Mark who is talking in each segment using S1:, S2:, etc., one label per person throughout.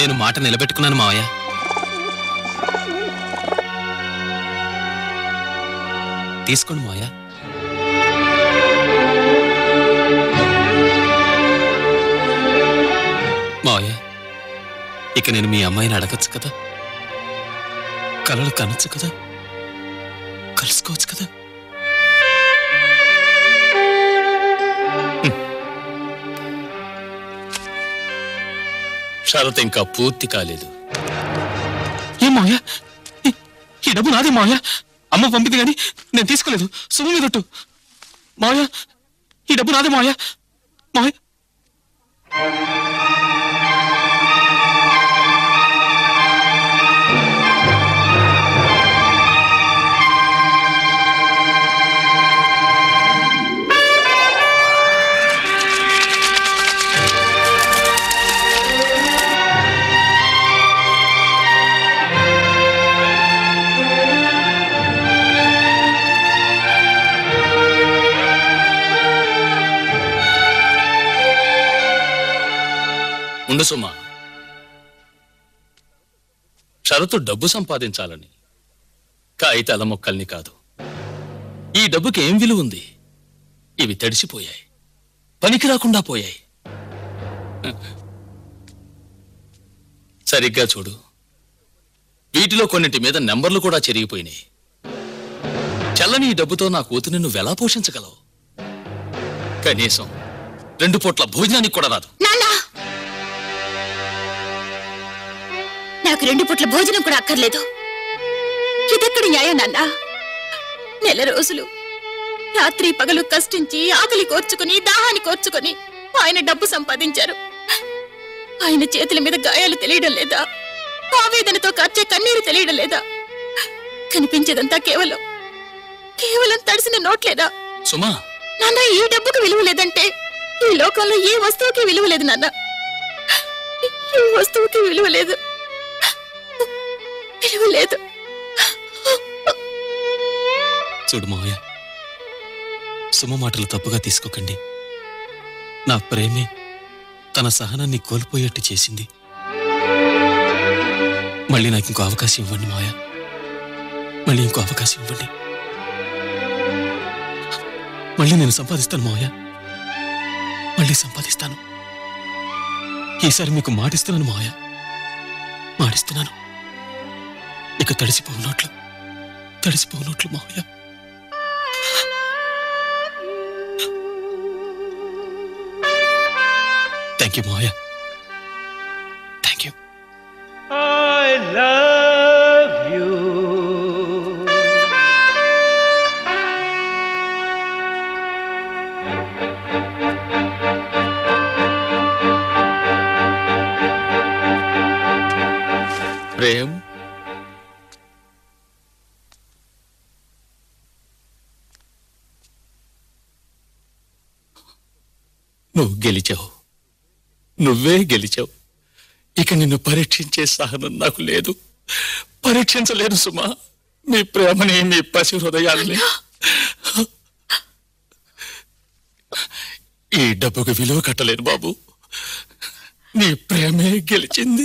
S1: నేను మాట నిలబెట్టుకున్నాను మావయ్య తీసుకోండి మావయ్య మావయ్య ఇక నేను మీ అమ్మాయిని అడగచ్చు కదా కలలు కనొచ్చు కదా కలుసుకోవచ్చు కదా హ్మ్. షరత్ ఇంకా పూర్తి కాలేదు ఏం మావయ్య ఈ- ఈ డబ్బు నాదే మావయ్య అమ్మ పంపింది కానీ నేను తీసుకోలేదు సొమ్ము మీద ఒట్టు. మావయ్య ఈ డబ్బు నాదే మావయ్య మావయ్య ఉండు సుమా షరతు డబ్బు సంపాదించాలని కాగితాల మొక్కల్ని కాదు ఈ డబ్బుకి ఏం విలువ ఉంది ఇవి తడిసిపోయాయి పనికి రాకుండా పోయాయి సరిగ్గా చూడు వీటిలో కొన్నింటి మీద నెంబర్లు కూడా చెరిగిపోయినాయి చల్లని ఈ డబ్బుతో నా కూతురు నువ్వు ఎలా పోషించగలవు కనీసం రెండు పూట్ల భోజనానికి కూడా రాదు
S2: నాన్న నాకు రెండు పుట్ల భోజనం కూడా అక్కర్లేదు ఇదెక్కడి న్యాయం నాన్న నెల రోజులు రాత్రి పగలు కష్టించి ఆకలి కోర్చుకుని దాహాన్ని కోర్చుకుని ఆయన డబ్బు సంపాదించారు ఆయన చేతుల మీద గాయాలు తెలియడం లేదా ఆవేదనతో కార్చే కన్నీరు తెలియడం లేదా కనిపించేదంతా కేవలం కేవలం తడిసిన నోట్లేదా
S1: సుమా
S2: నాన్న ఈ డబ్బుకు విలువ లేదంటే ఈ లోకంలో ఏ వస్తువుకి విలువ లేదు నాన్న ఈ వస్తువుకి విలువ లేదు విలువ లేదు
S1: చూడు మావయ్య సుమ మాటలు తప్పుగా తీసుకోకండి నా ప్రేమే తన సహనాన్ని కోల్పోయేట్టు చేసింది మళ్ళీ నాకు ఇంకో అవకాశం ఇవ్వండి మావయ్య మళ్ళీ ఇంకో అవకాశం ఇవ్వండి మళ్ళీ నేను సంపాదిస్తాను మావయ్య మళ్ళీ సంపాదిస్తాను ఈసారి మీకు మాటిస్తున్నాను మావయ్య మాటిస్తున్నాను ఇక తడిసిపోనట్లు తడిసిపోనట్లు మావయ్య థ్యాంక్ యూ మావయ్య thank you
S3: I love you.
S1: Prem నువ్వు గెలిచావు నువ్వే గెలిచావు ఇక నిన్ను పరీక్షించే సహనం నాకు లేదు పరీక్షించలేదు సుమా మీ ప్రేమని మీ పసి హృదయాల్ని ఈ డబ్బుకు విలువ కట్టలేను బాబు నీ ప్రేమే గెలిచింది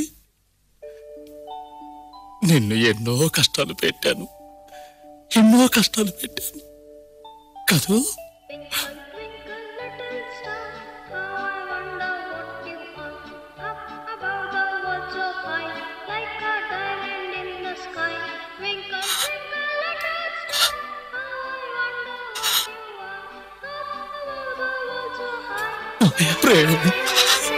S1: నిన్ను ఎన్నో కష్టాలు పెట్టాను ఎన్నో కష్టాలు పెట్టాను కదూ ప్రేమ